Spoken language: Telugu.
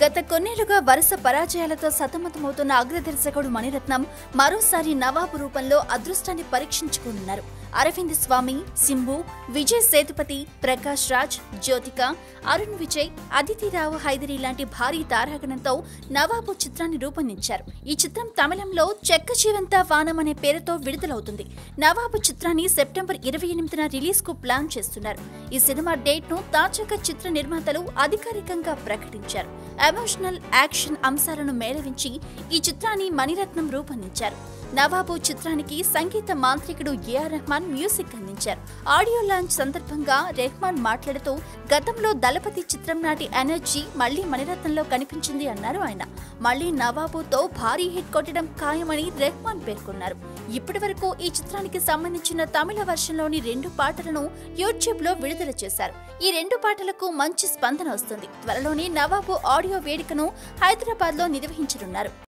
గత కొన్నేళ్లుగా వరుస పరాజయాలతో సతమతమవుతున్న అగ్రదర్శకుడు మణిరత్నం మరోసారి నవాబు రూపంలో అదృష్టాన్ని పరీక్షించుకోనున్నారు అరవింద్ స్వామి సింబు విజయ్ సేతుపతి ప్రకాష్ రాజ్ జ్యోతిక అరుణ్ విజయ్ అదితిరావు హైదరి లాంటి భారీ తారాగణంతో నవాబు చిత్రాన్ని రూపొందించారు ఈ చిత్రం తమిళంలో చెక్క జీవంతా వానం అనే పేరుతో విడుదలవుతుంది నవాబు చిత్రాన్ని సెప్టెంబర్ ఇరవై ఎనిమిదిన రిలీజ్ కు ప్లాన్ చేస్తున్నారు ఈ సినిమా డేట్ ను తాజాగా చిత్ర నిర్మాతలు అధికారికంగా ప్రకటించారు ఎమోషనల్ యాక్షన్ అంశాలను మేళవించి ఈ చిత్రాన్ని మణిరత్నం రూపొందించారు నవాబు చిత్రానికి సంగీత మాంత్రికుడు ఏఆర్ రెహమాన్ మ్యూజిక్ అందించారు ఆడియో లాంచ్ సందర్భంగా రెహమాన్ మాట్లాడుతూ గతంలో దళపతి చిత్రం నాటి ఎనర్జీ మళ్లీ మణిరత్నంలో కనిపించింది అన్నారు ఆయన మళ్లీ నవాబుతో భారీ హిట్ కొట్టడం ఖాయమని రెహమాన్ పేర్కొన్నారు ఇప్పటి వరకు ఈ చిత్రానికి సంబంధించిన తమిళ వర్షన్లోని రెండు పాటలను యూట్యూబ్ లో విడుదల చేశారు ఈ రెండు పాటలకు మంచి స్పందన వస్తుంది త్వరలోనే నవాబు ఆడియో వేడుకను హైదరాబాద్ లో నిర్వహించనున్నారు